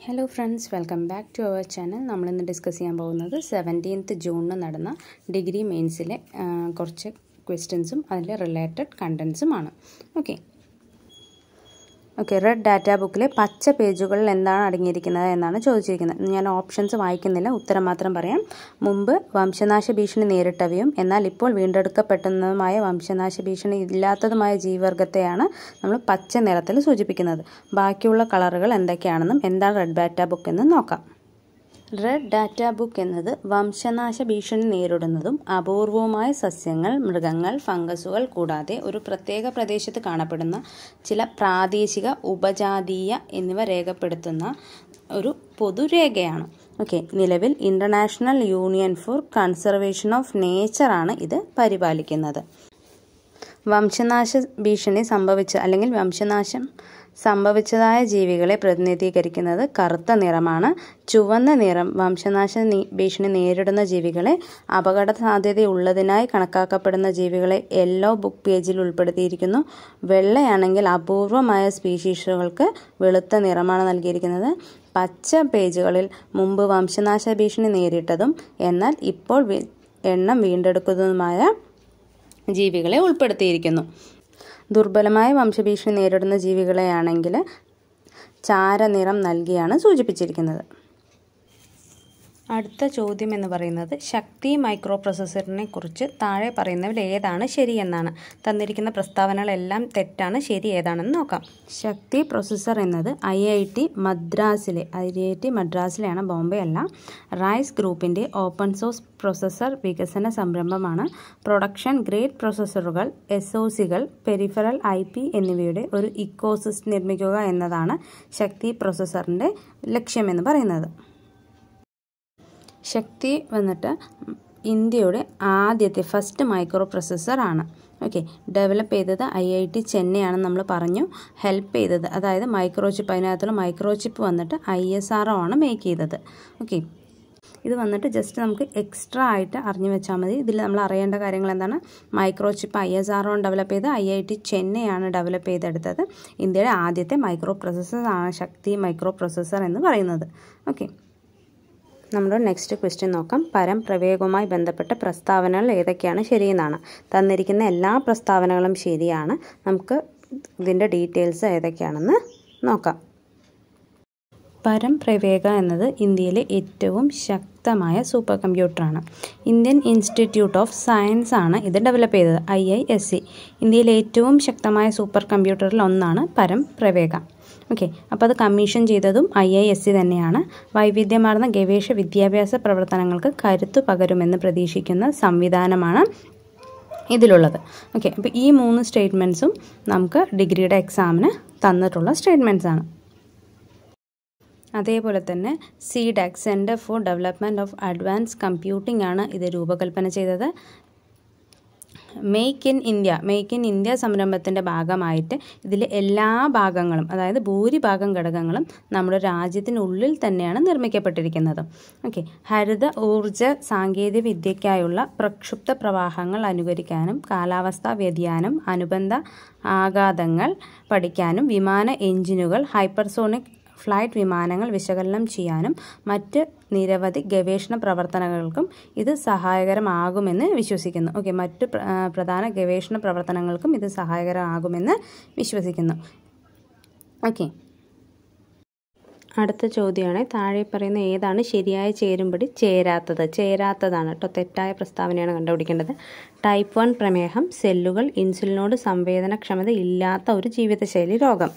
hello friends welcome back to our channel നമ്മളിന്ന് discuss ചെയ്യാൻ പോകുന്നത് സെവൻറ്റീൻത്ത് ജൂണിന് നടന്ന ഡിഗ്രി മെയിൻസിലെ കുറച്ച് ക്വസ്റ്റ്യൻസും അതിൻ്റെ റിലേറ്റഡ് കണ്ടൻസുമാണ് ഓക്കെ ഓക്കെ റെഡ് ഡാറ്റ ബുക്കിലെ പച്ച പേജുകളിൽ എന്താണ് അടങ്ങിയിരിക്കുന്നത് എന്നാണ് ചോദിച്ചിരിക്കുന്നത് ഞാൻ ഓപ്ഷൻസ് വായിക്കുന്നില്ല ഉത്തരം മാത്രം പറയാം മുമ്പ് വംശനാശ ഭീഷണി നേരിട്ടവയും എന്നാൽ ഇപ്പോൾ വീണ്ടെടുക്കപ്പെടുന്നതുമായ വംശനാശ ഭീഷണി ഇല്ലാത്തതുമായ ജീവിവർഗത്തെയാണ് നമ്മൾ പച്ച നിറത്തിൽ സൂചിപ്പിക്കുന്നത് ബാക്കിയുള്ള കളറുകൾ എന്തൊക്കെയാണെന്നും എന്താണ് റെഡ് ഡാറ്റ ബുക്ക് എന്നും നോക്കാം റെഡ് ഡാറ്റ ബുക്ക് എന്നത് വംശനാശ ഭീഷണി നേരിടുന്നതും അപൂർവവുമായ സസ്യങ്ങൾ മൃഗങ്ങൾ ഫംഗസുകൾ കൂടാതെ ഒരു പ്രത്യേക പ്രദേശത്ത് കാണപ്പെടുന്ന ചില പ്രാദേശിക ഉപജാതീയ എന്നിവ രേഖപ്പെടുത്തുന്ന ഒരു പൊതുരേഖയാണ് ഓക്കെ നിലവിൽ international union for conservation of നേച്ചറാണ് ഇത് പരിപാലിക്കുന്നത് വംശനാശ ഭീഷണി സംഭവിച്ച അല്ലെങ്കിൽ വംശനാശം സംഭവിച്ചതായ ജീവികളെ പ്രതിനിധീകരിക്കുന്നത് കറുത്ത നിറമാണ് ചുവന്ന നിറം വംശനാശ ഭീഷണി നേരിടുന്ന ജീവികളെ അപകട സാധ്യതയുള്ളതിനായി കണക്കാക്കപ്പെടുന്ന ജീവികളെ യെല്ലോ ബുക്ക് പേജിൽ ഉൾപ്പെടുത്തിയിരിക്കുന്നു വെള്ളയാണെങ്കിൽ അപൂർവമായ സ്പീഷീസുകൾക്ക് വെളുത്ത നിറമാണ് നൽകിയിരിക്കുന്നത് പച്ച പേജുകളിൽ മുമ്പ് വംശനാശ ഭീഷണി നേരിട്ടതും എന്നാൽ ഇപ്പോൾ എണ്ണം വീണ്ടെടുക്കുന്നതുമായ ജീവികളെ ഉൾപ്പെടുത്തിയിരിക്കുന്നു ദുർബലമായ വംശഭീഷണി നേരിടുന്ന ജീവികളെയാണെങ്കിൽ ചാരനിറം നൽകിയാണ് സൂചിപ്പിച്ചിരിക്കുന്നത് അടുത്ത ചോദ്യം എന്ന് പറയുന്നത് ശക്തി മൈക്രോ പ്രോസസ്സറിനെ കുറിച്ച് താഴെ പറയുന്നവയിൽ ഏതാണ് ശരിയെന്നാണ് തന്നിരിക്കുന്ന പ്രസ്താവനകളെല്ലാം തെറ്റാണ് ശരി ഏതാണെന്ന് നോക്കാം ശക്തി പ്രോസസ്സർ എന്നത് ഐ ഐ ടി മദ്രാസിലെ ഐ ഐ ടി മദ്രാസിലെയാണ് ബോംബെ അല്ല റൈസ് ഗ്രൂപ്പിൻ്റെ ഓപ്പൺ സോഴ്സ് പ്രോസസ്സർ വികസന സംരംഭമാണ് പ്രൊഡക്ഷൻ ഗ്രേഡ് പ്രോസസ്സറുകൾ എസ് ഒ സികൾ പെരിഫറൽ ഐ പി എന്നിവയുടെ ഒരു ഇക്കോസിസ്റ്റം നിർമ്മിക്കുക എന്നതാണ് ശക്തി പ്രോസസ്സറിൻ്റെ ലക്ഷ്യമെന്ന് പറയുന്നത് ശക്തി വന്നിട്ട് ഇന്ത്യയുടെ ആദ്യത്തെ ഫസ്റ്റ് മൈക്രോ പ്രോസസ്സർ ആണ് ഓക്കെ ഡെവലപ്പ് ചെയ്തത് ഐ ഐ ടി ചെന്നൈയാണെന്ന് നമ്മൾ പറഞ്ഞു ഹെൽപ്പ് ചെയ്തത് അതായത് മൈക്രോ ചിപ്പ് അതിനകത്തുള്ള മൈക്രോ ചിപ്പ് വന്നിട്ട് ഐ എസ് ആർ ഒ ആണ് മേക്ക് ചെയ്തത് ഓക്കെ ഇത് വന്നിട്ട് ജസ്റ്റ് നമുക്ക് എക്സ്ട്രാ ആയിട്ട് അറിഞ്ഞു വെച്ചാൽ മതി ഇതിൽ നമ്മൾ അറിയേണ്ട കാര്യങ്ങൾ എന്താണ് micro chip I S R O develop ചെയ്ത് ഐ ഐ ടി ചെന്നൈയാണ് ഡെവലപ്പ് ചെയ്തെടുത്തത് ഇന്ത്യയുടെ ആദ്യത്തെ മൈക്രോ പ്രോസസ്സർ ആണ് ശക്തി മൈക്രോ പ്രോസസ്സർ എന്ന് പറയുന്നത് ഓക്കെ നമ്മുടെ നെക്സ്റ്റ് ക്വസ്റ്റ്യൻ നോക്കാം പരം പ്രവേഗവുമായി ബന്ധപ്പെട്ട പ്രസ്താവനകൾ ഏതൊക്കെയാണ് ശരിയെന്നാണ് തന്നിരിക്കുന്ന എല്ലാ പ്രസ്താവനകളും ശരിയാണ് നമുക്ക് ഇതിൻ്റെ ഡീറ്റെയിൽസ് ഏതൊക്കെയാണെന്ന് നോക്കാം പരം പ്രവേഗ എന്നത് ഇന്ത്യയിലെ ഏറ്റവും ശക്തമായ സൂപ്പർ കമ്പ്യൂട്ടറാണ് ഇന്ത്യൻ ഇൻസ്റ്റിറ്റ്യൂട്ട് ഓഫ് സയൻസ് ആണ് ഇത് ഡെവലപ്പ് ചെയ്തത് ഐ ഐ എസ് സി ഇന്ത്യയിലെ ഏറ്റവും ശക്തമായ സൂപ്പർ കമ്പ്യൂട്ടറിൽ ഒന്നാണ് പരം പ്രവേഗ ഓക്കെ അപ്പോൾ അത് കമ്മീഷൻ ചെയ്തതും ഐ ഐ എസ് സി തന്നെയാണ് വൈവിധ്യമാർന്ന ഗവേഷ വിദ്യാഭ്യാസ പ്രവർത്തനങ്ങൾക്ക് കരുത്തു പകരുമെന്ന് പ്രതീക്ഷിക്കുന്ന സംവിധാനമാണ് ഇതിലുള്ളത് ഓക്കെ അപ്പോൾ ഈ മൂന്ന് സ്റ്റേറ്റ്മെൻറ്റ്സും നമുക്ക് ഡിഗ്രിയുടെ എക്സാമിന് തന്നിട്ടുള്ള സ്റ്റേറ്റ്മെൻറ്റ്സ് ആണ് അതേപോലെ തന്നെ C DAC centre for development of advance computing ആണ് ഇത് രൂപകൽപ്പന ചെയ്തത് make in India make in India സംരംഭത്തിൻ്റെ ഭാഗമായിട്ട് ഇതിലെ എല്ലാ ഭാഗങ്ങളും അതായത് ഭൂരിഭാഗം ഘടകങ്ങളും നമ്മുടെ രാജ്യത്തിനുള്ളിൽ തന്നെയാണ് നിർമ്മിക്കപ്പെട്ടിരിക്കുന്നത് ഓക്കെ ഹരിത ഊർജ സാങ്കേതിക വിദ്യയ്ക്കായുള്ള പ്രക്ഷുബ്ധ പ്രവാഹങ്ങൾ അനുകരിക്കാനും കാലാവസ്ഥാ വ്യതിയാനം അനുബന്ധ ആഘാതങ്ങൾ പഠിക്കാനും വിമാന എഞ്ചിനുകൾ ഹൈപ്പർസോണിക് ഫ്ലൈറ്റ് വിമാനങ്ങൾ വിശകലനം ചെയ്യാനും മറ്റ് നിരവധി ഗവേഷണ പ്രവർത്തനങ്ങൾക്കും ഇത് സഹായകരമാകുമെന്ന് വിശ്വസിക്കുന്നു ഓക്കെ മറ്റ് പ്രധാന ഗവേഷണ പ്രവർത്തനങ്ങൾക്കും ഇത് സഹായകരമാകുമെന്ന് വിശ്വസിക്കുന്നു ഓക്കെ അടുത്ത ചോദ്യമാണ് താഴെ പറയുന്ന ഏതാണ് ശരിയായ ചേരുംപടി ചേരാത്തത് ചേരാത്തതാണ് കേട്ടോ തെറ്റായ പ്രസ്താവനയാണ് കണ്ടുപിടിക്കേണ്ടത് ടൈപ്പ് വൺ പ്രമേഹം സെല്ലുകൾ ഇൻസുലിനോട് സംവേദനക്ഷമത ഇല്ലാത്ത ഒരു ജീവിതശൈലി രോഗം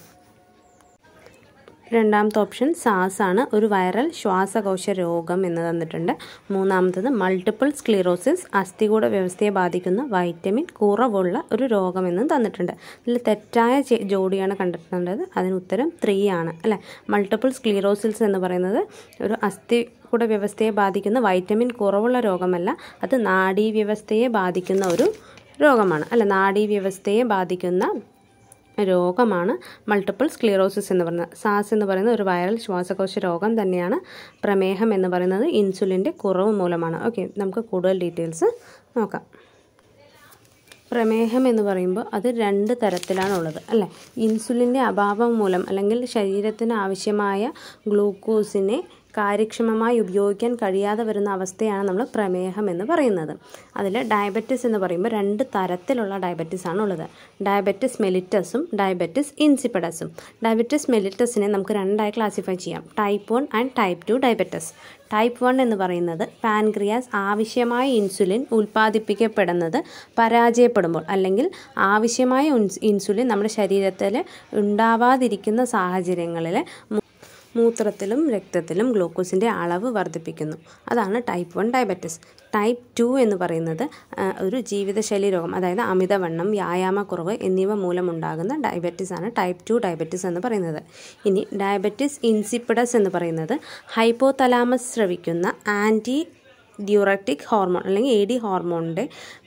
രണ്ടാമത്തെ ഓപ്ഷൻ സാസ് ആണ് ഒരു വൈറൽ ശ്വാസകോശ രോഗം എന്ന് തന്നിട്ടുണ്ട് മൂന്നാമത്തത് മൾട്ടിപ്പിൾ സ്ക്ലീറോസിസ് അസ്ഥികൂട വ്യവസ്ഥയെ ബാധിക്കുന്ന വൈറ്റമിൻ കുറവുള്ള ഒരു രോഗം എന്നും തന്നിട്ടുണ്ട് ഇതിൽ തെറ്റായ ജോഡിയാണ് കണ്ടെത്തേണ്ടത് അതിന് ഉത്തരം ത്രീ ആണ് അല്ലേ മൾട്ടിപ്പിൾ സ്ക്ലീറോസിസ് എന്ന് പറയുന്നത് ഒരു അസ്ഥി കൂട വ്യവസ്ഥയെ ബാധിക്കുന്ന വൈറ്റമിൻ കുറവുള്ള രോഗമല്ല അത് നാഡീവ്യവസ്ഥയെ ബാധിക്കുന്ന ഒരു രോഗമാണ് അല്ല നാഡീവ്യവസ്ഥയെ ബാധിക്കുന്ന രോഗമാണ് മൾട്ടിപ്പിൾ സ്ക്ലീറോസിസ് എന്ന് പറയുന്നത് സാസ് എന്ന് പറയുന്നത് ഒരു വൈറൽ ശ്വാസകോശ രോഗം തന്നെയാണ് പ്രമേഹം എന്ന് പറയുന്നത് ഇൻസുലിൻ്റെ കുറവ് മൂലമാണ് ഓക്കെ നമുക്ക് കൂടുതൽ ഡീറ്റെയിൽസ് നോക്കാം പ്രമേഹം എന്ന് പറയുമ്പോൾ അത് രണ്ട് തരത്തിലാണുള്ളത് അല്ലേ ഇൻസുലിൻ്റെ അഭാവം മൂലം അല്ലെങ്കിൽ ശരീരത്തിന് ആവശ്യമായ ഗ്ലൂക്കോസിനെ കാര്യക്ഷമമായി ഉപയോഗിക്കാൻ കഴിയാതെ വരുന്ന അവസ്ഥയാണ് നമ്മൾ പ്രമേഹം എന്ന് പറയുന്നത് അതിൽ ഡയബറ്റിസ് എന്ന് പറയുമ്പോൾ രണ്ട് തരത്തിലുള്ള ഡയബറ്റിസ് ആണ് ഉള്ളത് ഡയബറ്റിസ് മെലിറ്റസും ഡയബറ്റിസ് ഇൻസിപ്പഡസും ഡയബറ്റിസ് മെലിറ്റസിനെ നമുക്ക് രണ്ടായി ക്ലാസിഫൈ ചെയ്യാം type one and type two diabetes type one എന്ന് പറയുന്നത് പാൻക്രിയാസ് ആവശ്യമായ ഇൻസുലിൻ ഉൽപ്പാദിപ്പിക്കപ്പെടുന്നത് പരാജയപ്പെടുമ്പോൾ അല്ലെങ്കിൽ ആവശ്യമായ ഇൻസുലിൻ നമ്മുടെ ശരീരത്തിൽ ഉണ്ടാവാതിരിക്കുന്ന സാഹചര്യങ്ങളിൽ മൂത്രത്തിലും രക്തത്തിലും ഗ്ലൂക്കോസിൻ്റെ അളവ് വർദ്ധിപ്പിക്കുന്നു അതാണ് type one diabetes type two എന്ന് പറയുന്നത് ഒരു ജീവിതശൈലി രോഗം അതായത് അമിതവണ്ണം വ്യായാമക്കുറവ് എന്നിവ മൂലമുണ്ടാകുന്ന ഡയബറ്റിസ് ആണ് ടൈപ്പ് ടു ഡയബറ്റിസ് എന്ന് പറയുന്നത് ഇനി ഡയബറ്റിസ് ഇൻസിപ്പിഡസ് എന്ന് പറയുന്നത് ഹൈപ്പോതലാമസ് സ്രവിക്കുന്ന ആൻറ്റി ഡ്യൂറക്റ്റിക് ഹോർമോൺ അല്ലെങ്കിൽ എ ഡി ഹോർമോണിൻ്റെ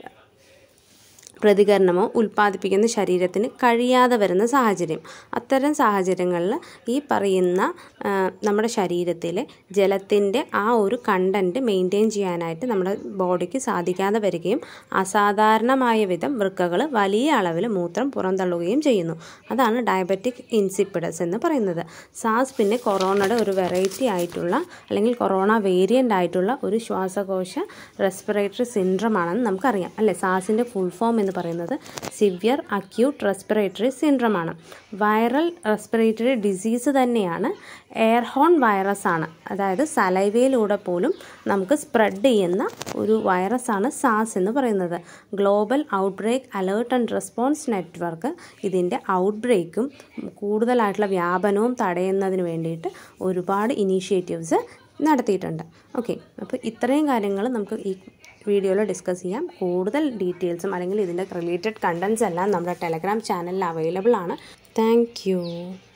പ്രതികരണമോ ഉൽപ്പാദിപ്പിക്കുന്ന ശരീരത്തിന് കഴിയാതെ വരുന്ന സാഹചര്യം അത്തരം സാഹചര്യങ്ങളിൽ ഈ പറയുന്ന നമ്മുടെ ശരീരത്തിലെ ജലത്തിൻ്റെ ആ ഒരു കണ്ടൻറ്റ് മെയിൻറ്റെയിൻ ചെയ്യാനായിട്ട് നമ്മുടെ ബോഡിക്ക് സാധിക്കാതെ വരികയും അസാധാരണമായ വിധം വൃക്കകൾ വലിയ അളവിൽ മൂത്രം പുറന്തള്ളുകയും ചെയ്യുന്നു അതാണ് ഡയബറ്റിക് ഇൻസിപ്പിഡസ് എന്ന് പറയുന്നത് സാസ് പിന്നെ കൊറോണയുടെ ഒരു വെറൈറ്റി ആയിട്ടുള്ള അല്ലെങ്കിൽ കൊറോണ വേരിയൻ്റ് ആയിട്ടുള്ള ഒരു ശ്വാസകോശ റെസ്പിറേറ്ററി സിൻഡ്രം ആണെന്ന് നമുക്കറിയാം അല്ലേ സാസിൻ്റെ ഫുൾ ഫോം എന്ന് പറയുന്നത് സിവിയർ അക്യൂട്ട് റെസ്പിറേറ്ററി സിൻഡ്രം ആണ് വൈറൽ റെസ്പിറേറ്ററി ഡിസീസ് തന്നെയാണ് എയർഹോൺ വൈറസ് ആണ് അതായത് സലൈവയിലൂടെ പോലും നമുക്ക് സ്പ്രെഡ് ചെയ്യുന്ന ഒരു വൈറസാണ് സാസ് എന്ന് പറയുന്നത് global outbreak alert and response network ഇതിൻ്റെ ഔട്ട്ബ്രേക്കും കൂടുതലായിട്ടുള്ള വ്യാപനവും തടയുന്നതിന് വേണ്ടിയിട്ട് ഒരുപാട് ഇനീഷ്യേറ്റീവ്സ് നടത്തിയിട്ടുണ്ട് ഓക്കെ അപ്പോൾ ഇത്രയും കാര്യങ്ങൾ നമുക്ക് ഈ വീഡിയോയിൽ ഡിസ്കസ് ചെയ്യാം കൂടുതൽ ഡീറ്റെയിൽസും അല്ലെങ്കിൽ ഇതിൻ്റെ റിലേറ്റഡ് കണ്ടൻസ് എല്ലാം നമ്മുടെ ടെലഗ്രാം ചാനലിൽ അവൈലബിൾ ആണ് താങ്ക്